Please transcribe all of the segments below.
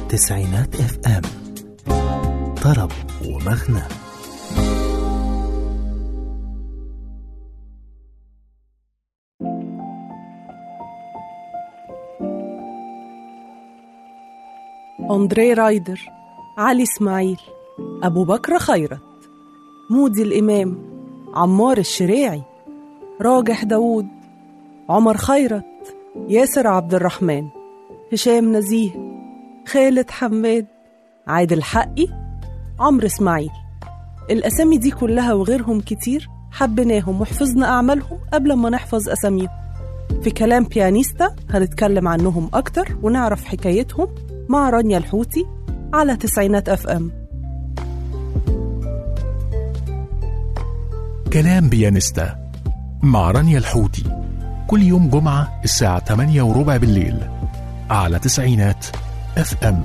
تسعينات اف ام طرب ومغنى أندري رايدر علي إسماعيل أبو بكر خيرت مودي الإمام عمار الشريعي راجح داوود عمر خيرت ياسر عبد الرحمن هشام نزيه خالد حماد عادل حقي عمرو إسماعيل الأسامي دي كلها وغيرهم كتير حبيناهم وحفظنا أعمالهم قبل ما نحفظ أساميهم في كلام بيانيستا هنتكلم عنهم أكتر ونعرف حكايتهم مع رانيا الحوتي على تسعينات أف أم كلام بيانستا مع رانيا الحوتي كل يوم جمعة الساعة 8 وربع بالليل على تسعينات اف ام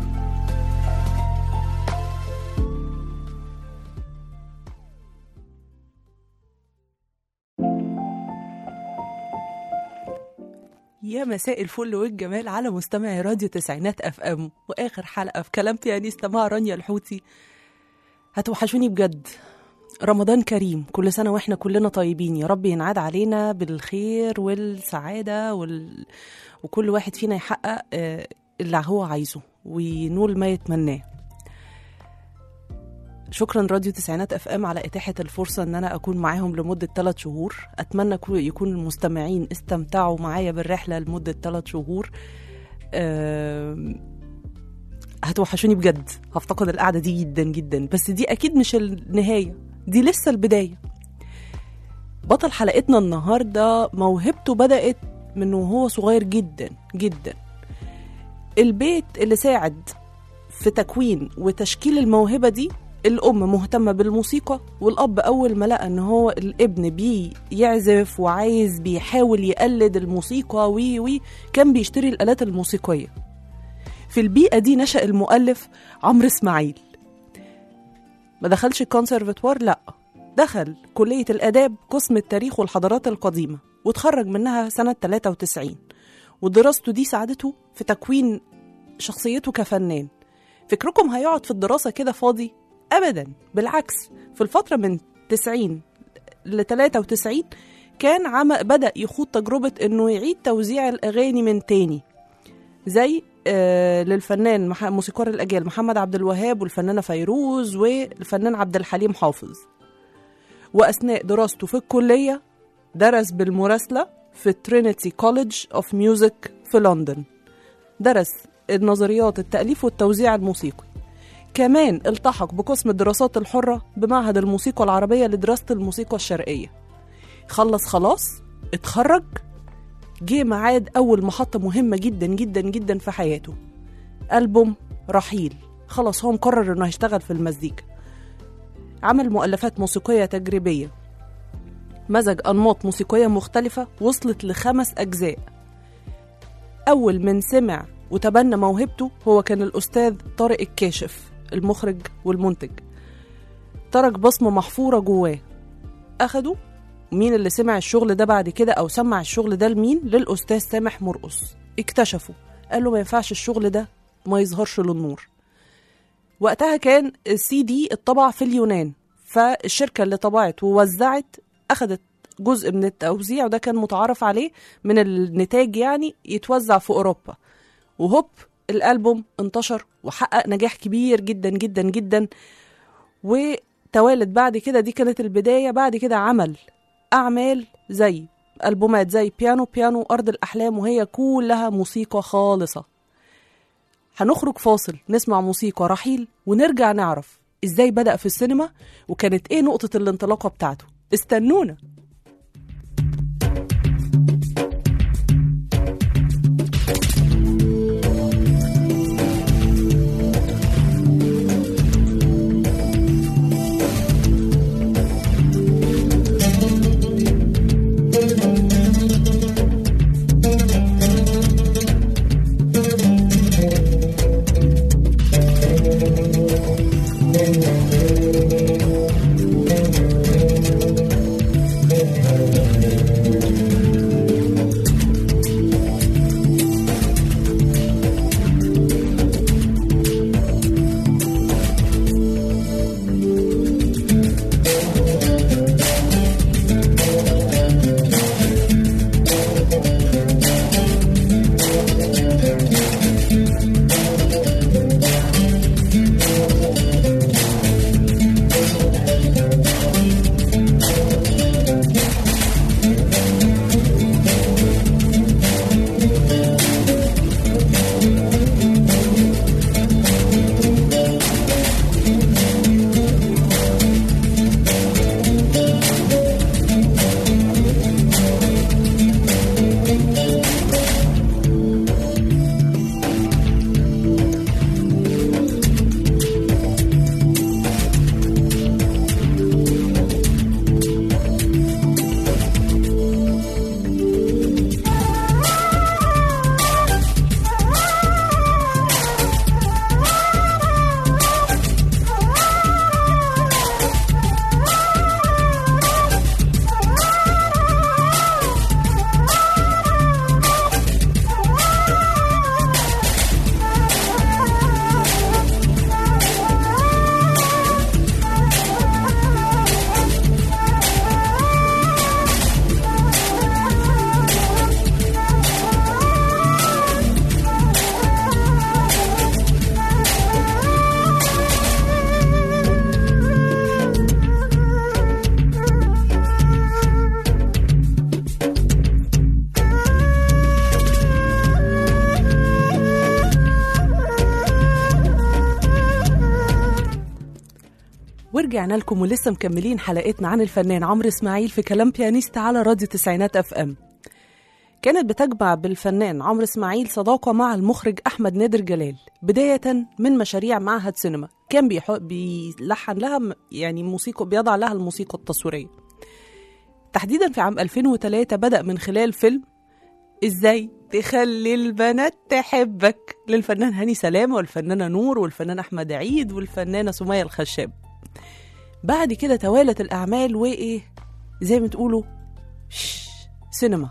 يا مساء الفل والجمال على مستمعي راديو تسعينات اف ام واخر حلقه في كلام بيانيستا مع رانيا الحوتي هتوحشوني بجد رمضان كريم كل سنه واحنا كلنا طيبين يا رب ينعاد علينا بالخير والسعاده وال... وكل واحد فينا يحقق آه، اللي هو عايزه وينول ما يتمناه شكرا راديو تسعينات اف ام على اتاحه الفرصه ان انا اكون معاهم لمده ثلاث شهور اتمنى كو- يكون المستمعين استمتعوا معايا بالرحله لمده ثلاث شهور آم، هتوحشوني بجد هفتقد القعده دي جدا جدا بس دي اكيد مش النهايه دي لسه البدايه بطل حلقتنا النهارده موهبته بدات من وهو صغير جدا جدا البيت اللي ساعد في تكوين وتشكيل الموهبة دي الأم مهتمة بالموسيقى والأب أول ما لقى إن هو الابن بيعزف وعايز بيحاول يقلد الموسيقى وي وي كان بيشتري الآلات الموسيقية في البيئة دي نشأ المؤلف عمرو إسماعيل ما دخلش الكونسرفتوار لأ دخل كلية الآداب قسم التاريخ والحضارات القديمة وتخرج منها سنة 93 ودراسته دي ساعدته في تكوين شخصيته كفنان فكركم هيقعد في الدراسة كده فاضي؟ أبدا بالعكس في الفترة من 90 ل 93 كان عم بدأ يخوض تجربة إنه يعيد توزيع الأغاني من تاني زي آه للفنان مح- موسيقار الأجيال محمد عبد الوهاب والفنانة فيروز والفنان عبد الحليم حافظ وأثناء دراسته في الكلية درس بالمراسلة في ترينيتي كوليدج اوف ميوزك في لندن درس النظريات التأليف والتوزيع الموسيقي كمان التحق بقسم الدراسات الحرة بمعهد الموسيقى العربية لدراسة الموسيقى الشرقية خلص خلاص اتخرج جه ميعاد أول محطة مهمة جدا جدا جدا في حياته ألبوم رحيل خلاص هو مقرر إنه هيشتغل في المزيكا عمل مؤلفات موسيقية تجريبية مزج أنماط موسيقية مختلفة وصلت لخمس أجزاء أول من سمع وتبنى موهبته هو كان الأستاذ طارق الكاشف المخرج والمنتج ترك بصمة محفورة جواه أخده مين اللي سمع الشغل ده بعد كده أو سمع الشغل ده لمين للأستاذ سامح مرقص اكتشفوا قال له ما ينفعش الشغل ده ما يظهرش للنور وقتها كان السي دي اتطبع في اليونان فالشركة اللي طبعت ووزعت أخدت جزء من التوزيع وده كان متعارف عليه من النتاج يعني يتوزع في أوروبا وهوب الألبوم انتشر وحقق نجاح كبير جدا جدا جدا وتوالت بعد كده دي كانت البداية بعد كده عمل أعمال زي ألبومات زي بيانو بيانو أرض الأحلام وهي كلها موسيقى خالصة هنخرج فاصل نسمع موسيقى رحيل ونرجع نعرف ازاي بدأ في السينما وكانت ايه نقطة الانطلاقة بتاعته استنونا Thank ورجعنا لكم ولسه مكملين حلقتنا عن الفنان عمرو اسماعيل في كلام بيانيست على راديو تسعينات اف ام كانت بتجمع بالفنان عمرو اسماعيل صداقة مع المخرج أحمد نادر جلال بداية من مشاريع معهد سينما كان بيح... بيلحن لها م- يعني موسيقى بيضع لها الموسيقى التصويرية تحديدا في عام 2003 بدأ من خلال فيلم ازاي تخلي البنات تحبك للفنان هاني سلامة والفنانة نور والفنان أحمد عيد والفنانة سمية الخشاب بعد كده توالت الأعمال وإيه زي ما تقولوا شش سينما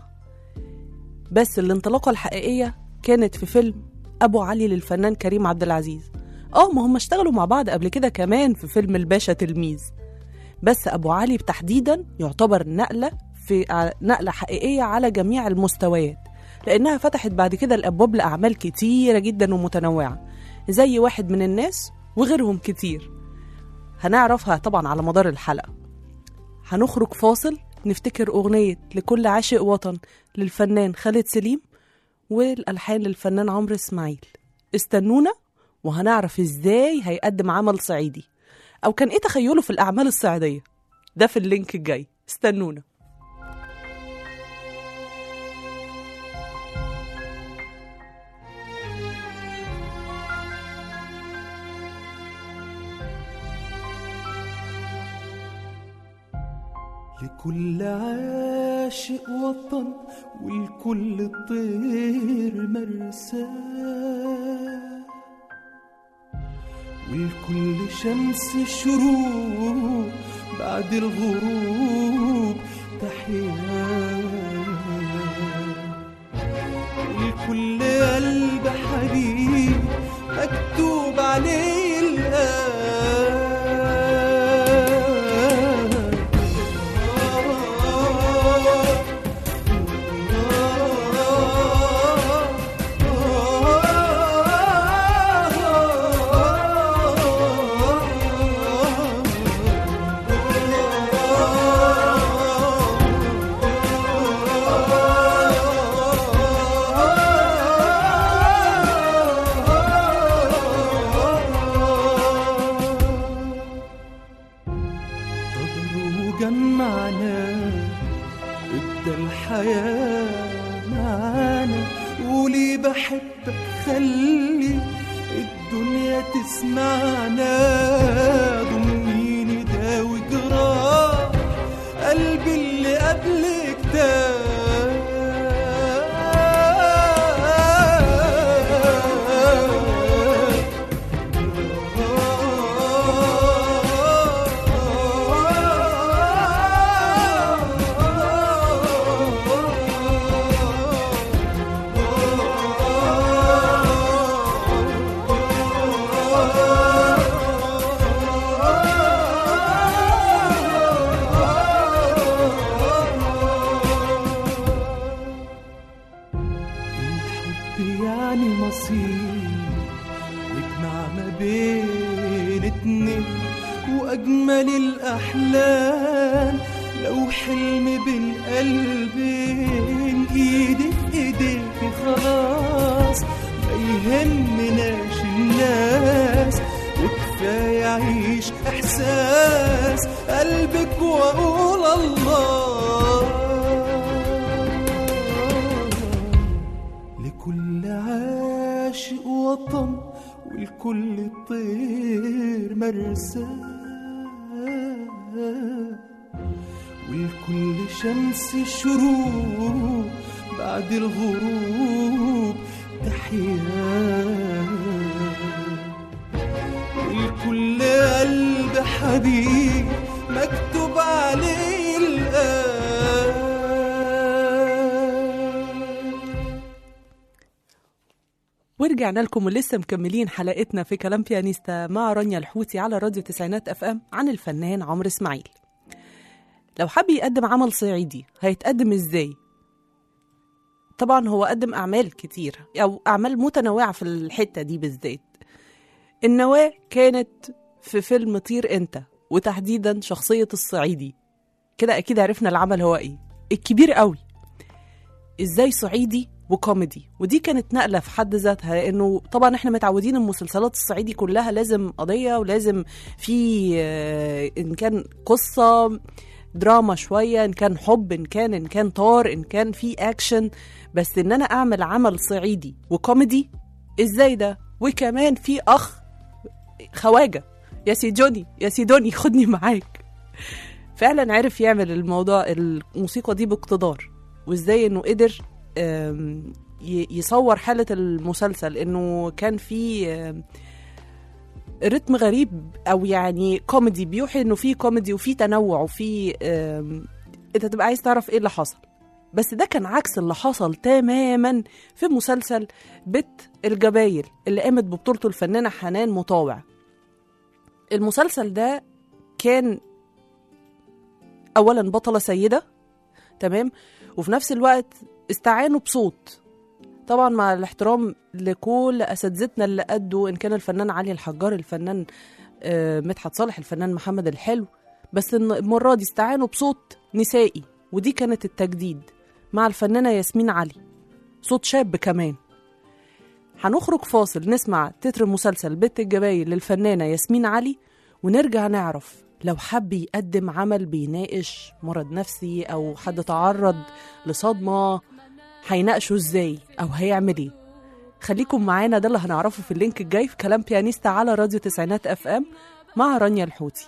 بس الانطلاقة الحقيقية كانت في فيلم أبو علي للفنان كريم عبد العزيز اه ما هم اشتغلوا مع بعض قبل كده كمان في فيلم الباشا تلميذ بس أبو علي تحديدا يعتبر نقلة في ع- نقلة حقيقية على جميع المستويات لأنها فتحت بعد كده الأبواب لأعمال كتيرة جدا ومتنوعة زي واحد من الناس وغيرهم كتير هنعرفها طبعا على مدار الحلقة هنخرج فاصل نفتكر أغنية لكل عاشق وطن للفنان خالد سليم والألحان للفنان عمرو إسماعيل استنونا وهنعرف إزاي هيقدم عمل صعيدي أو كان إيه تخيله في الأعمال الصعيدية ده في اللينك الجاي استنونا لكل عاشق وطن ولكل طير مرساه ولكل شمس شروق بعد الغروب تحيا ولكل قلب حبيب مكتوب عليه الآن قدر وجمعنا ادى الحياة معانا قولي بحبك خلي الدنيا تسمعنا ضميني داوي جراح قلبي اللي قبلك ده يعني مصير يجمع ما بين اتنين وأجمل الأحلام لو حلم بين قلبين إيدي في إيديكي خلاص ما يهمناش الناس وكفاية أعيش إحساس قلبك وأقول الله لكل عاشق وطن ولكل طير مرساه ولكل شمس شروق بعد الغروب تحياه ولكل قلب حبيب مكتوب عليه الآن ورجعنا لكم ولسه مكملين حلقتنا في كلام بيانيستا مع رانيا الحوتي على راديو تسعينات اف ام عن الفنان عمرو اسماعيل لو حب يقدم عمل صعيدي هيتقدم ازاي طبعا هو قدم اعمال كتير او اعمال متنوعه في الحته دي بالذات النواه كانت في فيلم طير انت وتحديدا شخصيه الصعيدي كده اكيد عرفنا العمل هو ايه الكبير قوي ازاي صعيدي وكوميدي ودي كانت نقله في حد ذاتها لانه طبعا احنا متعودين المسلسلات الصعيدي كلها لازم قضيه ولازم في آه، ان كان قصه دراما شويه ان كان حب ان كان ان كان طار ان كان في اكشن بس ان انا اعمل عمل صعيدي وكوميدي ازاي ده وكمان في اخ خواجه يا سيدوني يا سيدوني خدني معاك فعلا عرف يعمل الموضوع الموسيقى دي باقتدار وازاي انه قدر آم، ي- يصور حالة المسلسل انه كان في آم، رتم غريب او يعني كوميدي بيوحي انه في كوميدي وفي تنوع وفي آم، انت تبقى عايز تعرف ايه اللي حصل بس ده كان عكس اللي حصل تماما في مسلسل بت الجبايل اللي قامت ببطولته الفنانة حنان مطاوع المسلسل ده كان اولا بطلة سيدة تمام وفي نفس الوقت استعانوا بصوت طبعا مع الاحترام لكل اساتذتنا اللي أدوا ان كان الفنان علي الحجار الفنان آه، مدحت صالح الفنان محمد الحلو بس إن المره دي استعانوا بصوت نسائي ودي كانت التجديد مع الفنانه ياسمين علي صوت شاب كمان هنخرج فاصل نسمع تتر مسلسل بيت الجبايل للفنانه ياسمين علي ونرجع نعرف لو حب يقدم عمل بيناقش مرض نفسي او حد تعرض لصدمه هيناقشه ازاي او هيعمل ايه خليكم معانا ده اللي هنعرفه في اللينك الجاي في كلام بيانيستا على راديو تسعينات اف ام مع رانيا الحوتي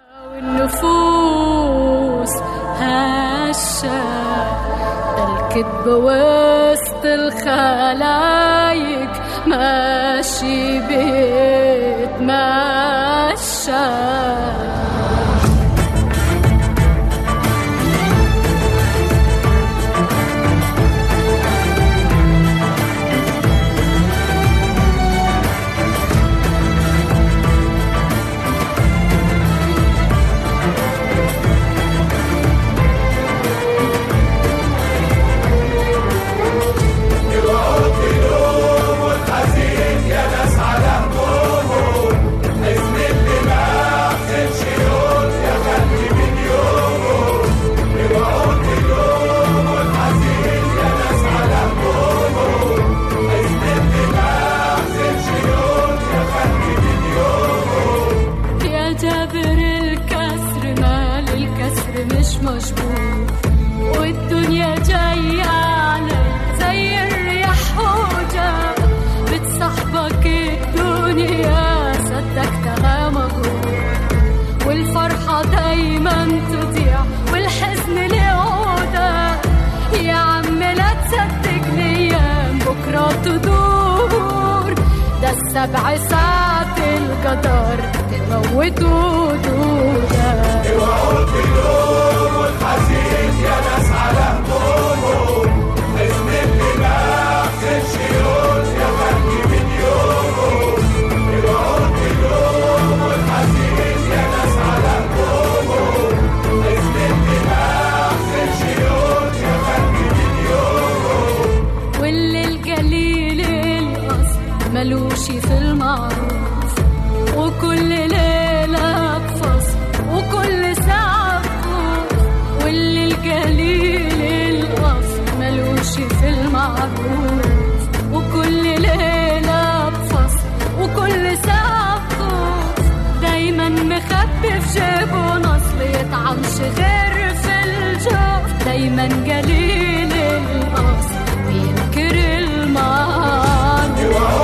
والنفوس هشة ده الكذب وسط الخلايق ماشي بيتمشى يا جابر الكسر مال الكسر مش مجبور والدنيا جاية علي زي الرياح هوجة بتصاحبك الدنيا صدقتها مغرور والفرحة دايما تضيع والحزن لعودة يا عم لا تصدق الايام بكرة تدور ده السبع ساعات القدر تموتوا دودة واللي القليل ملوش في المعروف وكل ليلة بفصل وكل ساعة بخوف واللي القليل القصر ملوش في المعروف وكل ليلة بفصل وكل ساعة بخوف دايما مخبي في جيبه نصل يطعنش غير في الجوف دايما قليل القصر بينكر المعروف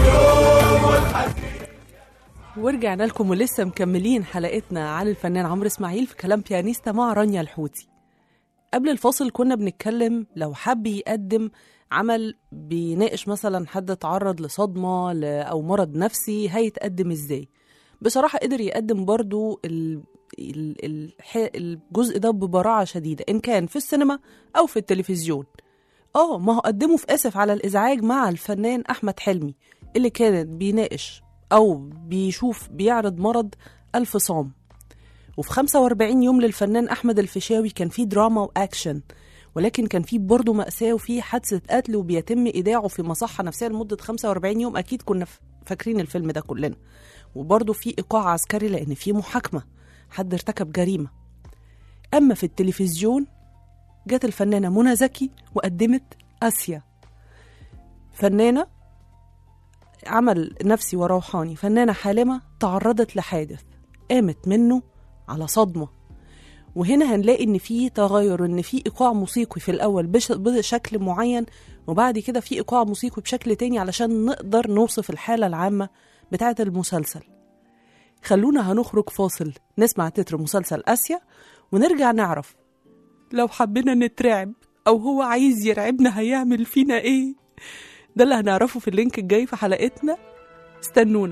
ورجعنا لكم ولسه مكملين حلقتنا عن الفنان عمرو اسماعيل في كلام بيانيستا مع رانيا الحوتي قبل الفاصل كنا بنتكلم لو حب يقدم عمل بيناقش مثلا حد اتعرض لصدمة ل- أو مرض نفسي هيتقدم ازاي بصراحة قدر يقدم برضو ال... ال... الح... الجزء ده ببراعة شديدة إن كان في السينما أو في التلفزيون اه ما هو قدمه في آسف على الإزعاج مع الفنان أحمد حلمي اللي كانت بيناقش أو بيشوف بيعرض مرض الفصام وفي 45 يوم للفنان أحمد الفيشاوي كان فيه دراما وأكشن ولكن كان فيه برضه مأساة وفيه حادثة قتل وبيتم إيداعه في مصحة نفسية لمدة 45 يوم أكيد كنا ف- فاكرين الفيلم ده كلنا وبرضه فيه إيقاع عسكري لأن فيه محاكمة حد ارتكب جريمة أما في التلفزيون جت الفنانة منى زكي وقدمت آسيا فنانة عمل نفسي وروحاني فنانة حالمة تعرضت لحادث قامت منه على صدمة وهنا هنلاقي ان في تغير ان في ايقاع موسيقي في الاول بش- بشكل معين وبعد كده في ايقاع موسيقي بشكل تاني علشان نقدر نوصف الحالة العامة بتاعة المسلسل خلونا هنخرج فاصل نسمع تتر مسلسل آسيا ونرجع نعرف لو حبينا نترعب أو هو عايز يرعبنا هيعمل فينا إيه ده اللي هنعرفه في اللينك الجاي في حلقتنا استنونا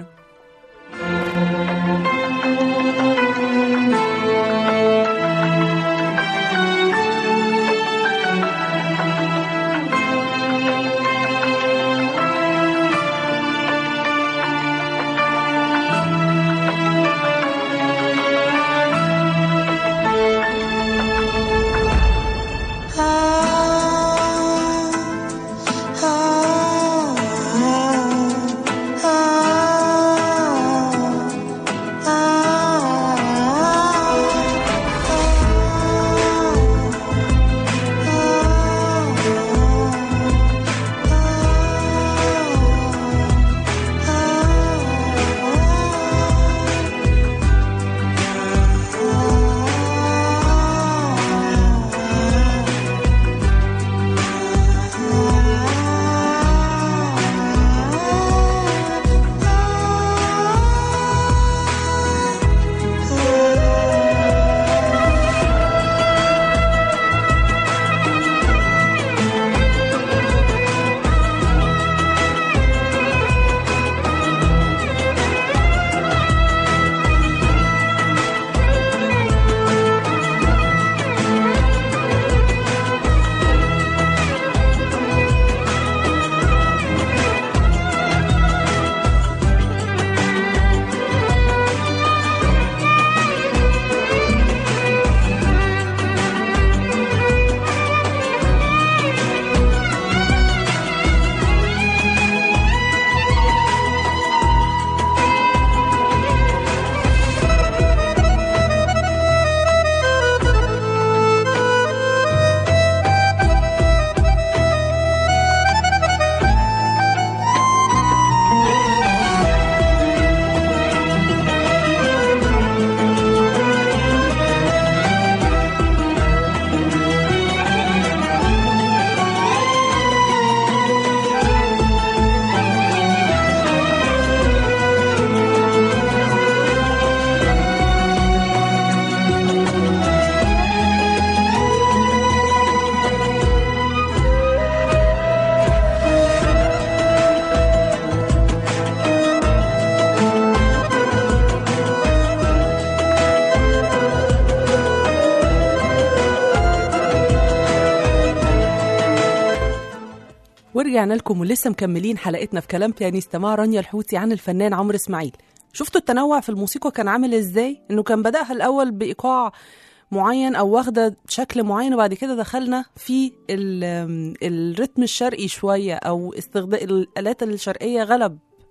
ورجعنا لكم ولسه مكملين حلقتنا في كلام بيانيستا مع رانيا الحوتي عن الفنان عمرو اسماعيل شفتوا التنوع في الموسيقى كان عامل ازاي انه كان بدأها الاول بايقاع معين او واخده شكل معين وبعد كده دخلنا في ال- الريتم الشرقي شويه او استخدام الالات الشرقيه غلب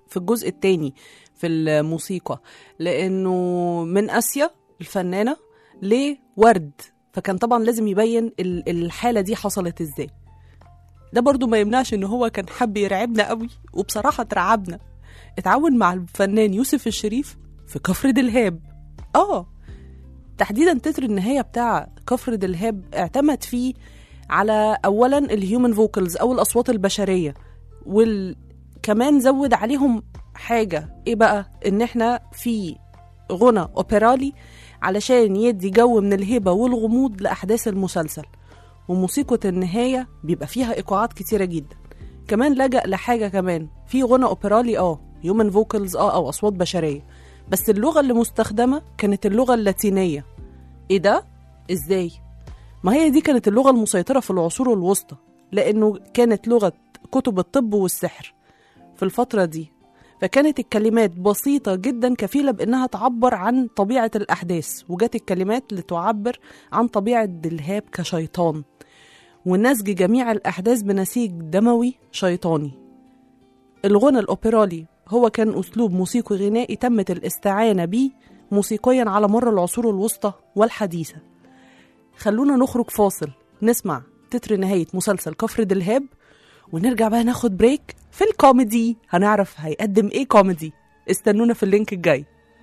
في الجزء الثاني في الموسيقى لانه من اسيا الفنانه لورد فكان طبعا لازم يبين ال- الحاله دي حصلت ازاي ده برضو ما يمنعش ان هو كان حب يرعبنا قوي وبصراحه اترعبنا اتعاون مع الفنان يوسف الشريف في كفر دلهاب اه تحديدا تتر النهايه بتاع كفر دلهاب اعتمد فيه على اولا الهيومن فوكلز او الاصوات البشريه وكمان زود عليهم حاجه ايه بقى ان احنا في غنى اوبرالي علشان يدي جو من الهبه والغموض لاحداث المسلسل وموسيقى النهايه بيبقى فيها ايقاعات كتيره جدا كمان لجأ لحاجه كمان في غنى اوبرالي اه هيومن فوكلز اه او اصوات بشريه بس اللغه اللي مستخدمه كانت اللغه اللاتينيه ايه ده ازاي ما هي دي كانت اللغه المسيطره في العصور الوسطى لانه كانت لغه كتب الطب والسحر في الفتره دي فكانت الكلمات بسيطة جدا كفيلة بأنها تعبر عن طبيعة الأحداث وجات الكلمات لتعبر عن طبيعة دلهاب كشيطان ونسج جميع الأحداث بنسيج دموي شيطاني الغنى الأوبرالي هو كان أسلوب موسيقي غنائي تمت الاستعانة به موسيقيا على مر العصور الوسطى والحديثة خلونا نخرج فاصل نسمع تتر نهاية مسلسل كفر دلهاب ونرجع بقى ناخد بريك في الكوميدي هنعرف هيقدم ايه كوميدي استنونا في اللينك الجاي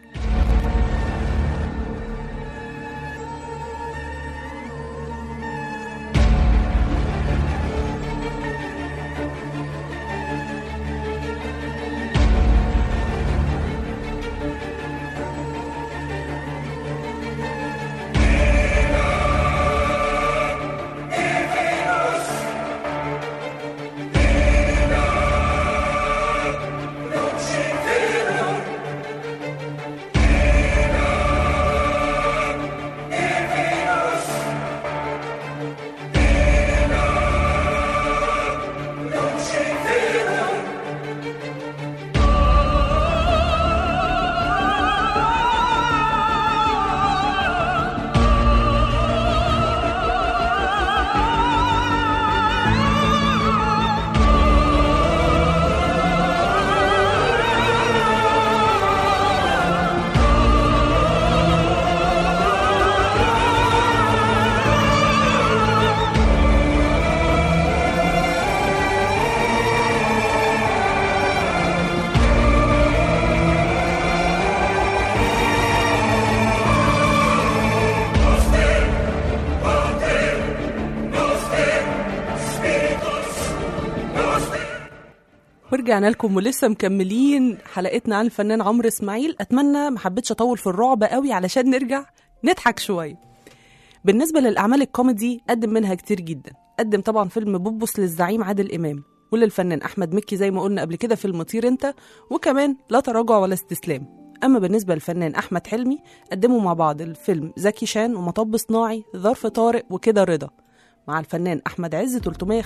ورجعنا لكم ولسه مكملين حلقتنا عن الفنان عمرو اسماعيل اتمنى ما حبيتش اطول في الرعب قوي علشان نرجع نضحك شويه بالنسبه للاعمال الكوميدي قدم منها كتير جدا قدم طبعا فيلم بوبوس للزعيم عادل امام وللفنان احمد مكي زي ما قلنا قبل كده فيلم طير انت وكمان لا تراجع ولا استسلام اما بالنسبه للفنان احمد حلمي قدموا مع بعض الفيلم زكي شان ومطب صناعي ظرف طارق وكده رضا مع الفنان احمد عز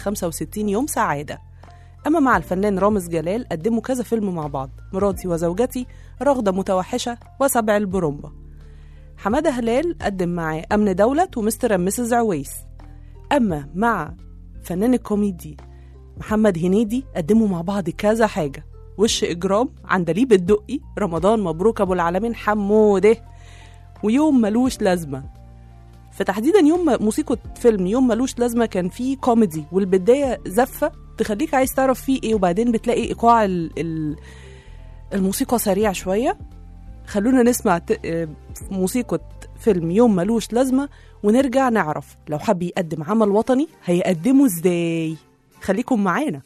365 يوم سعاده أما مع الفنان رامز جلال قدموا كذا فيلم مع بعض مراتي وزوجتي رغدة متوحشة وسبع البرومبا حمادة هلال قدم معاه أمن دولة ومستر أند مسز عويس أما مع فنان الكوميدي محمد هنيدي قدموا مع بعض كذا حاجة وش إجرام عندليب الدقي رمضان مبروك أبو العالمين حموده ويوم ملوش لازمة فتحديدا يوم موسيقى فيلم يوم ملوش لازمة كان فيه كوميدي والبداية زفة تخليك عايز تعرف فيه ايه وبعدين بتلاقي ايقاع ال- ال- الموسيقى سريع شويه خلونا نسمع ت- آه، موسيقى فيلم يوم ملوش لازمه ونرجع نعرف لو حب يقدم عمل وطني هيقدمه ازاي خليكم معانا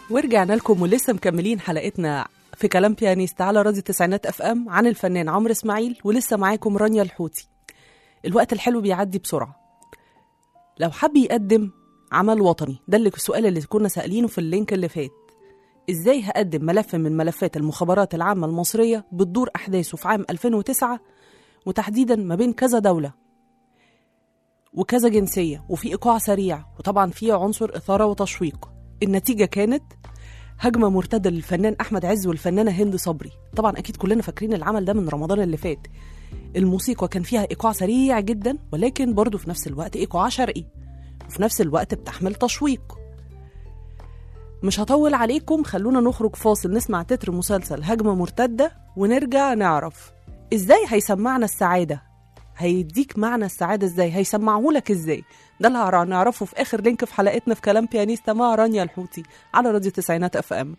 ورجعنا لكم ولسه مكملين حلقتنا في كلام بيانيست على راديو تسعينات اف ام عن الفنان عمرو اسماعيل ولسه معاكم رانيا الحوتي الوقت الحلو بيعدي بسرعه لو حب يقدم عمل وطني ده اللي السؤال اللي كنا سائلينه في اللينك اللي فات ازاي هقدم ملف من ملفات المخابرات العامة المصرية بتدور أحداثه في عام 2009 وتحديدا ما بين كذا دولة وكذا جنسية وفي إيقاع سريع وطبعا في عنصر إثارة وتشويق النتيجة كانت هجمة مرتدة للفنان أحمد عز والفنانة هند صبري طبعا أكيد كلنا فاكرين العمل ده من رمضان اللي فات الموسيقى كان فيها إيقاع سريع جدا ولكن برضه في نفس الوقت إيقاع شرقي وفي نفس الوقت بتحمل تشويق مش هطول عليكم خلونا نخرج فاصل نسمع تتر مسلسل هجمة مرتدة ونرجع نعرف ازاي هيسمعنا السعادة هيديك معنى السعادة ازاي هيسمعهولك ازاي ده اللي هنعرفه في اخر لينك في حلقتنا في كلام بيانيستا مع رانيا الحوتي على راديو تسعينات اف ام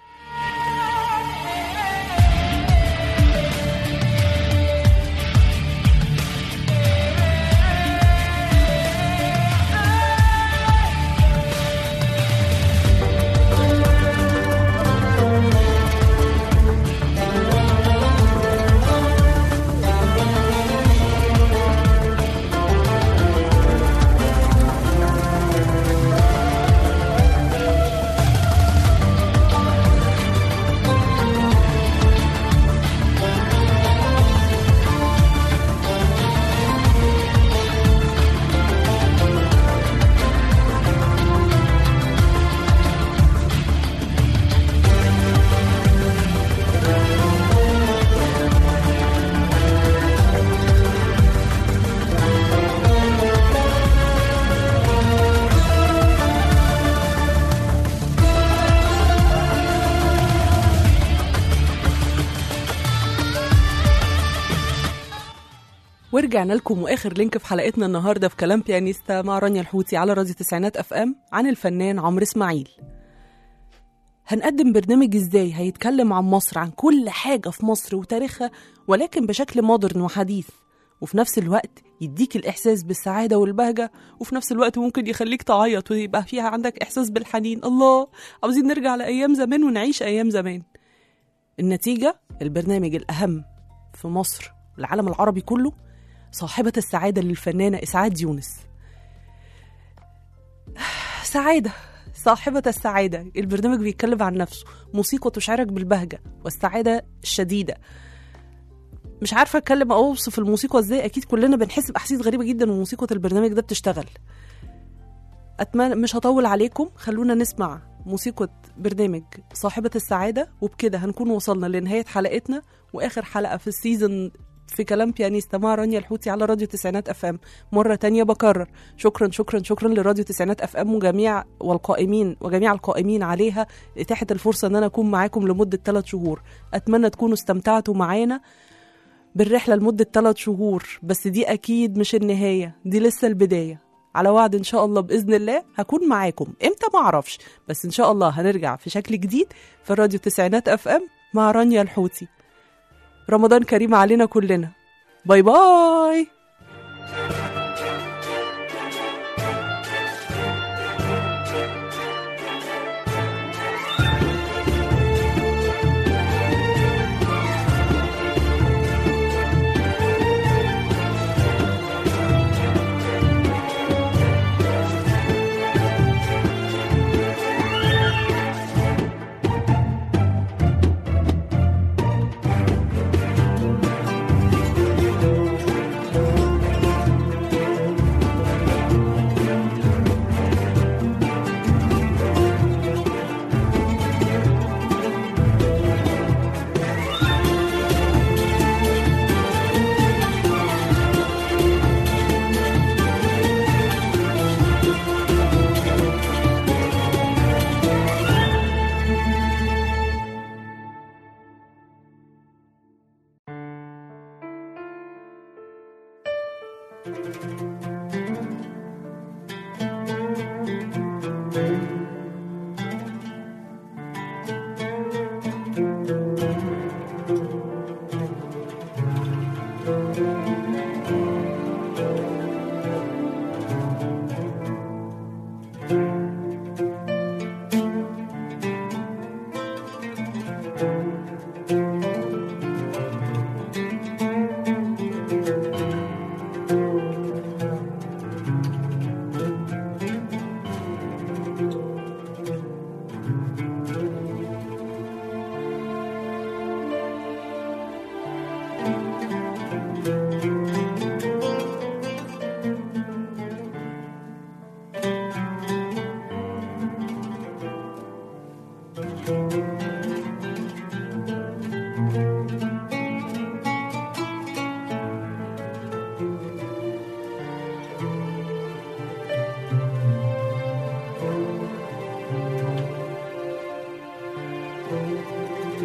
ورجعنا لكم واخر لينك في حلقتنا النهارده في كلام بيانيستا مع رانيا الحوتي على راديو تسعينات اف ام عن الفنان عمرو اسماعيل هنقدم برنامج ازاي هيتكلم عن مصر عن كل حاجه في مصر وتاريخها ولكن بشكل مودرن وحديث وفي نفس الوقت يديك الاحساس بالسعاده والبهجه وفي نفس الوقت ممكن يخليك تعيط ويبقى فيها عندك احساس بالحنين الله عاوزين نرجع لايام زمان ونعيش ايام زمان النتيجه البرنامج الاهم في مصر والعالم العربي كله صاحبة السعادة للفنانة إسعاد يونس سعادة صاحبة السعادة البرنامج بيتكلم عن نفسه موسيقى تشعرك بالبهجة والسعادة الشديدة مش عارفة أتكلم أو أوصف الموسيقى إزاي أكيد كلنا بنحس بأحاسيس غريبة جدا وموسيقى البرنامج ده بتشتغل أتمنى مش هطول عليكم خلونا نسمع موسيقى برنامج صاحبة السعادة وبكده هنكون وصلنا لنهاية حلقتنا وآخر حلقة في السيزون في كلام بيانيستا مع رانيا الحوتي على راديو تسعينات اف ام مرة تانية بكرر شكرا شكرا شكرا لراديو تسعينات اف ام وجميع والقائمين وجميع القائمين عليها اتاحة الفرصة ان انا اكون معاكم لمدة ثلاث شهور اتمنى تكونوا استمتعتوا معانا بالرحلة لمدة ثلاث شهور بس دي اكيد مش النهاية دي لسه البداية على وعد ان شاء الله باذن الله هكون معاكم امتى ما اعرفش بس ان شاء الله هنرجع في شكل جديد في الراديو تسعينات اف ام مع رانيا الحوتي رمضان كريم علينا كلنا باي باي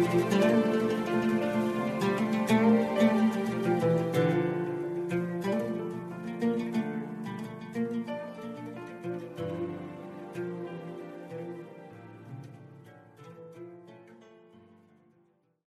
الحب